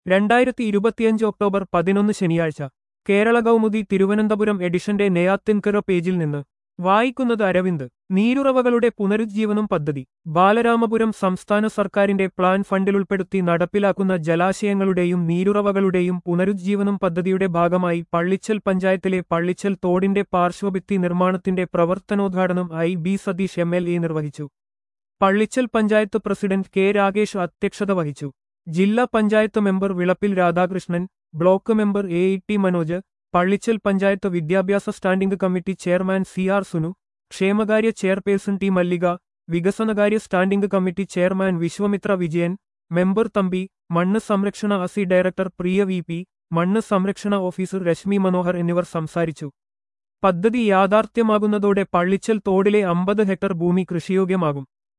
രണ്ടായിരത്തി ഇരുപത്തിയഞ്ച് ഒക്ടോബർ പതിനൊന്ന് ശനിയാഴ്ച കേരള കൗമുദി തിരുവനന്തപുരം എഡിഷന്റെ നെയ്യാത്തിൻകര പേജിൽ നിന്ന് വായിക്കുന്നത് അരവിന്ദ് നീരുറവകളുടെ പുനരുജ്ജീവനം പദ്ധതി ബാലരാമപുരം സംസ്ഥാന സർക്കാരിന്റെ പ്ലാൻ ഫണ്ടിലുൾപ്പെടുത്തി നടപ്പിലാക്കുന്ന ജലാശയങ്ങളുടെയും നീരുറവകളുടെയും പുനരുജ്ജീവനം പദ്ധതിയുടെ ഭാഗമായി പള്ളിച്ചൽ പഞ്ചായത്തിലെ പള്ളിച്ചൽ തോടിന്റെ പാർശ്വഭിത്തി നിർമ്മാണത്തിന്റെ പ്രവർത്തനോദ്ഘാടനം I B Satheesh M L A നിർവഹിച്ചു പള്ളിച്ചൽ പഞ്ചായത്ത് പ്രസിഡന്റ് കെ രാഗേഷ് അധ്യക്ഷത വഹിച്ചു ജില്ലാ panchayat member Vilappil Radhakrishnan block member A E T Manoj Pallichal panchayat വിദ്യാഭ്യാസ standing committee chairman C R Sunu ക്ഷേമകാര്യ ചെയർപേഴ്സൺ ടി മല്ലിക വികസനകാര്യ standing committee chairman Viswamithra Vijayan member Thampi മണ്ണ് സംരക്ഷണ അസി ഡയറക്ടർ പ്രിയ വി പി മണ്ണ് സംരക്ഷണ ഓഫീസർ രശ്മി മനോഹർ എന്നിവർ സംസാരിച്ചു പദ്ധതി യാഥാർത്ഥ്യമാകുന്നതോടെ പള്ളിച്ചൽ തോടിലെ അമ്പത് ഹെക്ടർ ഭൂമി കൃഷിയോഗ്യമാകും